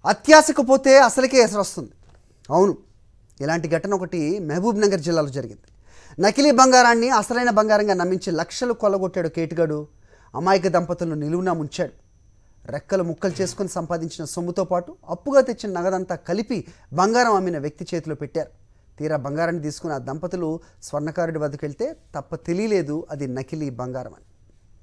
అత్యాశకు పోతే అసలుకే ఎసరు వస్తుంది అవును ఇలాంటి ఘటన ఒకటి మహబూబ్ నగర్ జిల్లాలో జరిగింది నకిలీ బంగారాన్ని అసలైన బంగారంగా నమ్మించి లక్షలు కొల్లగొట్టాడు కేటుగాడు అమాయక దంపతులను నిలువునా ముంచాడు రెక్కలు ముక్కలు చేసుకొని సంపాదించిన సొమ్ముతో పాటు అప్పుగా తెచ్చిన నగదంతా కలిపి బంగారం అమ్మిన వ్యక్తి చేతిలో పెట్టారు తీరా బంగారాన్ని తీసుకున్న ఆ దంపతులు స్వర్ణకారుడి వద్దకు వెళ్తే తప్ప తెలియలేదు అది నకిలీ బంగారం అని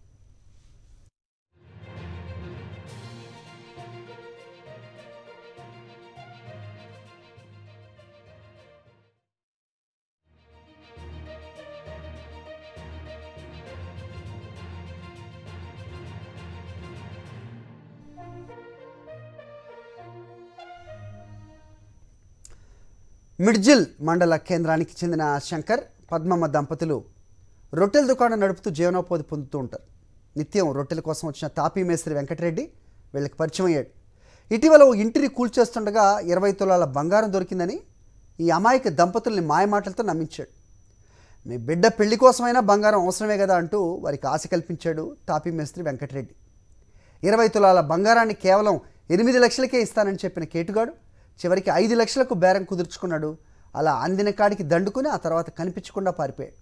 మిడ్జిల్ మండల కేంద్రానికి చెందిన శంకర్ పద్మమ్మ దంపతులు రొట్టెల దుకాణం నడుపుతూ జీవనోపాధి పొందుతూ ఉంటారు నిత్యం రొట్టెల కోసం వచ్చిన తాపీ మేస్త్రి వెంకటరెడ్డి వీళ్ళకి పరిచయం అయ్యాడు ఇటీవల ఓ ఇంటిని కూల్చేస్తుండగా ఇరవై తులాల బంగారం దొరికిందని ఈ అమాయక దంపతుల్ని మాయమాటలతో నమ్మించాడు మీ బిడ్డ పెళ్లి కోసమైనా బంగారం అవసరమే కదా అంటూ వారికి ఆశ కల్పించాడు తాపీ మేస్త్రి వెంకటరెడ్డి ఇరవై తులాల బంగారాన్ని కేవలం ఎనిమిది లక్షలకే ఇస్తానని చెప్పిన కేటుగాడు చివరికి ఐదు లక్షలకు బేరం కుదుర్చుకున్నాడు అలా అందిన కాడికి దండుకుని ఆ తర్వాత కనిపించకుండా పారిపోయాడు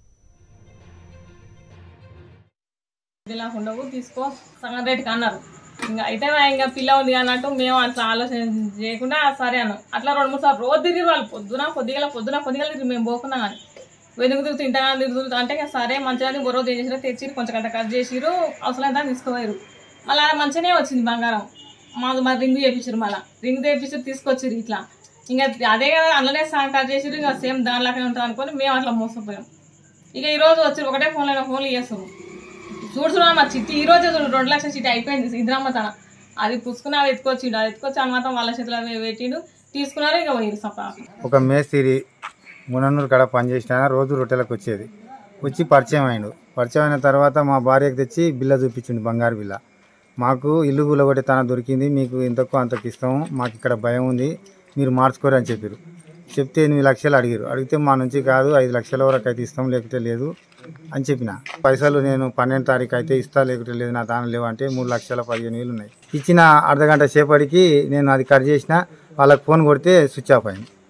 ఇలా ఉండవు తీసుకో సగం రేటుకి అన్నారు ఇంకా అయితే ఇంకా పిల్ల ఉంది అన్నట్టు మేము అట్లా ఆలోచన చేయకుండా సరే అన్నాం అట్లా రెండు మూడు సార్లు రోజు తిరిగి వాళ్ళు పొద్దున పొద్దుగల పొద్దున పొద్దుగల తిరిగి మేము పోకున్నాం కానీ వెనుక తిరుగుతూ ఇంత తిరుగుతూ అంటే ఇంకా సరే మంచిగా ఓ రోజు ఏం చేసినా తెచ్చి కొంచెం గంట కట్ చేసిరు అవసరం దాన్ని తీసుకోపోయారు మళ్ళీ మంచిగానే వచ్చింది బంగారం మాది మరి రింగ్ చేయించారు మళ్ళీ రింగ్ తెప్పించి తీసుకొచ్చారు ఇట్లా ఇంకా అదే కదా అందులోనే సాంగ్ కట్ చేసిరు ఇంకా సేమ్ దానిలాగానే ఉంటుంది అనుకొని మేము అట్లా మోసపోయాం ఇక ఈ రోజు వచ్చి ఒకటే ఫోన్లో ఫోన్లు చేస్తాము చూడు చూడ మా చిట్టి ఈ రోజే చూడు రెండు లక్షల చిట్టి అయిపోయింది ఇద్దరమ్మ తన అది పుచ్చుకుని అది ఎత్తుకొచ్చిండు అది ఎత్తుకొచ్చి అని మాత్రం వాళ్ళ చేతిలో అవి పెట్టిండు తీసుకున్నారు ఇక పోయింది సపా ఒక మేస్త్రి మునన్నూరు కాడ పనిచేసిన ఆయన రోజు రొట్టెలకు వచ్చేది వచ్చి పరిచయం అయిండు పరిచయం అయిన తర్వాత మా భార్యకు తెచ్చి బిల్ల చూపించిండు బంగారు బిల్ల మాకు ఇల్లు గులగొట్టి తన దొరికింది మీకు ఇంతకు అంతకు ఇస్తాము మాకు ఇక్కడ భయం ఉంది మీరు మార్చుకోరు అని చెప్పారు చెప్తే ఎనిమిది లక్షలు అడిగారు అడిగితే మా నుంచి కాదు ఐదు లక్షల వరకు అయితే ఇస్తాం లేకపోతే లేదు అని చెప్పిన పైసలు నేను పన్నెండు తారీఖు అయితే ఇస్తా లేకపోతే లేదు నా దాని లేవు అంటే మూడు లక్షల పదిహేను వేలు ఉన్నాయి ఇచ్చిన అర్ధ గంట సేపటికి నేను అది కట్ చేసిన వాళ్ళకి ఫోన్ కొడితే స్విచ్ ఆఫ్ అయింది